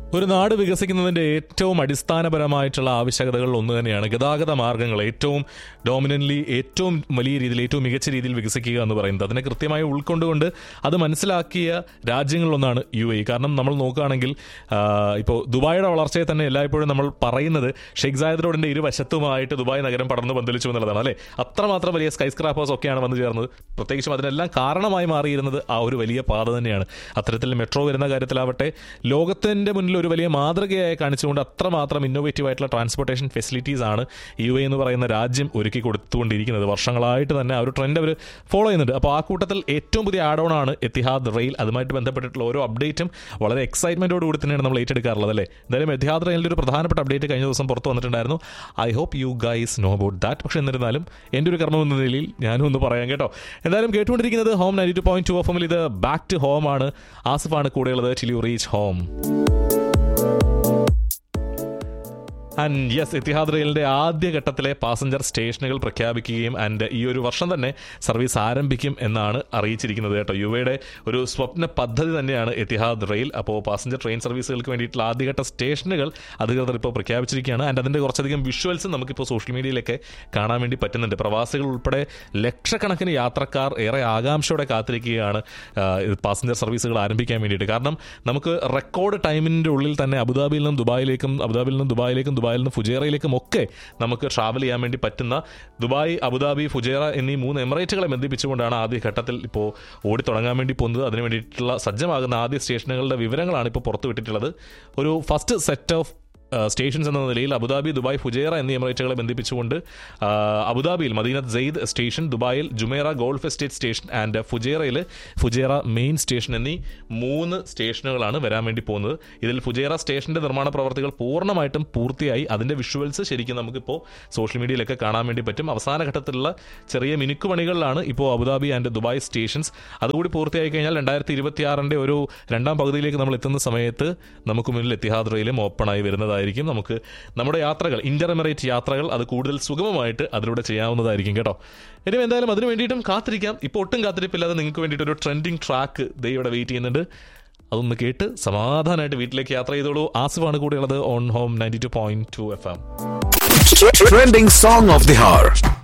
ഒരു നാട് വികസിക്കുന്നതിന്റെ ഏറ്റവും അടിസ്ഥാനപരമായിട്ടുള്ള ആവശ്യകതകളിൽ ഒന്ന് തന്നെയാണ് ഗതാഗത മാർഗ്ഗങ്ങൾ ഏറ്റവും ഡോമിനന്റ്ലി ഏറ്റവും വലിയ രീതിയിൽ ഏറ്റവും മികച്ച രീതിയിൽ വികസിക്കുക എന്ന് പറയുന്നത് അതിനെ കൃത്യമായി ഉൾക്കൊണ്ടുകൊണ്ട് അത് മനസ്സിലാക്കിയ രാജ്യങ്ങളിലൊന്നാണ് യു എ കാരണം നമ്മൾ നോക്കുകയാണെങ്കിൽ ഇപ്പോൾ ദുബായിയുടെ വളർച്ചയെ തന്നെ എല്ലായ്പ്പോഴും നമ്മൾ പറയുന്നത് ഷെയ്ഖ് സായദ് റോഡിന്റെ ഇരുവശത്തുമായിട്ട് ദുബായ് നഗരം പടർന്നു പന്തലിച്ചു എന്നുള്ളതാണ് അല്ലേ അത്രമാത്രം വലിയ സ്കൈ സ്ക്രാപ്പേഴ്സ് ഒക്കെയാണ് വന്നു ചേർന്നത് പ്രത്യേകിച്ചും അതിനെല്ലാം കാരണമായി മാറിയിരുന്നത് ആ ഒരു വലിയ പാത തന്നെയാണ് അത്തരത്തിൽ മെട്രോ വരുന്ന കാര്യത്തിലാവട്ടെ ലോകത്തിന്റെ മുന്നിൽ ഒരു വലിയ മാതൃകയായി കാണിച്ചുകൊണ്ട് അത്രമാത്രം ഇന്നോവേറ്റീവ് ആയിട്ടുള്ള ട്രാൻസ്പോർട്ടേഷൻ ഫെസിലിറ്റീസ് ആണ് യു എ എന്ന് പറയുന്ന രാജ്യം ഒരുക്കി കൊടുത്തുകൊണ്ടിരിക്കുന്നത് വർഷങ്ങളായിട്ട് തന്നെ ആ ഒരു ട്രെൻഡ് അവർ ഫോളോ ചെയ്യുന്നുണ്ട് അപ്പോൾ ആ കൂട്ടത്തിൽ ഏറ്റവും പുതിയ ആഡ് ഓൺ ആണ് എത്തിഹാദ് റെയിൽ അതുമായിട്ട് ബന്ധപ്പെട്ടിട്ടുള്ള ഓരോ അപ്ഡേറ്റും വളരെ എക്സൈറ്റ്മെന്റോട് കൂടി തന്നെയാണ് നമ്മൾ ഏറ്റെടുക്കാറുള്ളത് അല്ലേ എന്തായാലും എത്തിഹാദ് റെയിലിൻ്റെ ഒരു പ്രധാനപ്പെട്ട അപ്ഡേറ്റ് കഴിഞ്ഞ ദിവസം പുറത്ത് വന്നിട്ടുണ്ടായിരുന്നു I hope you guys know about that പക്ഷേ എന്നിരുന്നാലും എൻ്റെ ഒരു കർമ്മം എന്ന നിലയിൽ ഞാനും ഒന്ന് പറയാം കേട്ടോ എന്തായാലും കേട്ടുകൊണ്ടിരിക്കുന്നത് home ninety two point two F എമ്മിൽ ഇത് ബാക്ക് ടു ഹോം ആണ് ആസിഫാണ് കൂടെയുള്ളത് till you reach home and yes Etihad റെയിലിന്റെ ആദ്യഘട്ടത്തിലെ പാസഞ്ചർ സ്റ്റേഷനുകൾ പ്രഖ്യാപിക്കുകയും ആൻഡ് ഈ ഒരു വർഷം തന്നെ സർവീസ് ആരംഭിക്കും എന്നാണ് അറിയിച്ചിരിക്കുന്നത് കേട്ടോ യുവയുടെ ഒരു സ്വപ്ന പദ്ധതി തന്നെയാണ് എത്തിഹാദ് റെയിൽ അപ്പോൾ പാസഞ്ചർ ട്രെയിൻ സർവീസുകൾക്ക് വേണ്ടിയിട്ടുള്ള ആദ്യഘട്ട സ്റ്റേഷനുകൾ അധികൃതർ ഇപ്പോൾ പ്രഖ്യാപിച്ചിരിക്കുകയാണ് ആൻഡ് അതിൻ്റെ കുറച്ചധികം വിഷ്വൽസ് നമുക്കിപ്പോൾ സോഷ്യൽ മീഡിയയിലൊക്കെ കാണാൻ വേണ്ടി പറ്റുന്നുണ്ട് പ്രവാസികൾ ഉൾപ്പെടെ ലക്ഷക്കണക്കിന് യാത്രക്കാർ ഏറെ ആകാംക്ഷയോടെ കാത്തിരിക്കുകയാണ് പാസഞ്ചർ സർവീസുകൾ ആരംഭിക്കാൻ വേണ്ടിയിട്ട് കാരണം നമുക്ക് റെക്കോർഡ് ടൈമിൻ്റെ ഉള്ളിൽ തന്നെ അബുദാബിയിൽ നിന്നും ദുബായിലേക്കും അബുദാബിയിൽ നിന്നും ദുബായിലേക്കും ദുബായിൽ നിന്ന് ഫുജേറയിലേക്കും ഒക്കെ നമുക്ക് ട്രാവൽ ചെയ്യാൻ വേണ്ടി പറ്റുന്ന ദുബായ് അബുദാബി ഫുജേറ എന്നീ മൂന്ന് എമിറേറ്റുകളെ ബന്ധിപ്പിച്ചുകൊണ്ടാണ് ആദ്യ ഘട്ടത്തിൽ ഇപ്പോൾ ഓടി തുടങ്ങാൻ വേണ്ടി പോകുന്നത് അതിന് വേണ്ടിയിട്ടുള്ള സജ്ജമാകുന്ന ആദ്യ സ്റ്റേഷനുകളുടെ വിവരങ്ങളാണ് ഇപ്പോൾ പുറത്തുവിട്ടിട്ടുള്ളത് ഒരു ഫസ്റ്റ് സെറ്റ് ഓഫ് സ്റ്റേഷൻസ് എന്ന നിലയിൽ അബുദാബി ദുബായ് ഫുജേറ എന്നീ എമിറേറ്റുകളെ ബന്ധിപ്പിച്ചുകൊണ്ട് അബുദാബിയിൽ മദീനത്ത് സെയ്ദ് സ്റ്റേഷൻ ദുബായിൽ Jumeirah golf estate station and ഫുജേറയിൽ ഫുജേറ മെയിൻ സ്റ്റേഷൻ എന്നീ മൂന്ന് സ്റ്റേഷനുകളാണ് വരാൻ വേണ്ടി പോകുന്നത് ഇതിൽ ഫുജേറ സ്റ്റേഷന്റെ നിർമ്മാണ പ്രവർത്തികൾ പൂർണ്ണമായിട്ടും പൂർത്തിയായി അതിന്റെ വിഷ്വൽസ് ശരിക്കും നമുക്കിപ്പോൾ സോഷ്യൽ മീഡിയയിലൊക്കെ കാണാൻ വേണ്ടി പറ്റും അവസാന ഘട്ടത്തിലുള്ള ചെറിയ മിനുക്കുപണികളിലാണ് ഇപ്പോൾ അബുദാബി ആൻഡ് ദുബായ് സ്റ്റേഷൻസ് അതുകൂടി പൂർത്തിയായി കഴിഞ്ഞാൽ രണ്ടായിരത്തി ഇരുപത്തിയാറിന്റെ ഒരു രണ്ടാം പകുതിയിലേക്ക് നമ്മൾ എത്തുന്ന സമയത്ത് നമുക്ക് മുന്നിൽ എത്തിഹാദ് റെയിലും ഓപ്പണായി വരുന്നതായിരിക്കും നമുക്ക് നമ്മുടെ യാത്രകൾ ഇന്റർ എമിറേറ്റ് യാത്രകൾ അത് കൂടുതൽ സുഗമമായിട്ട് അതിലൂടെ ചെയ്യാവുന്നതായിരിക്കും കേട്ടോ ഇനി എന്തായാലും അതിന് വേണ്ടിയിട്ടും കാത്തിരിക്കാം ഇപ്പോൾ ഒട്ടും കാത്തിരിപ്പില്ലാതെ നിങ്ങൾക്ക് വേണ്ടിയിട്ട് ഒരു ട്രെൻഡിങ് ട്രാക്ക് ദേ ഇവിടെ വെയിറ്റ് ചെയ്യുന്നുണ്ട് അതൊന്ന് കേട്ട് സമാധാനമായിട്ട് വീട്ടിലേക്ക് യാത്ര ചെയ്തോളൂ ആസിഫാണ് കൂടെയുള്ളത് on home ninety two point two F M Trending song of the hour.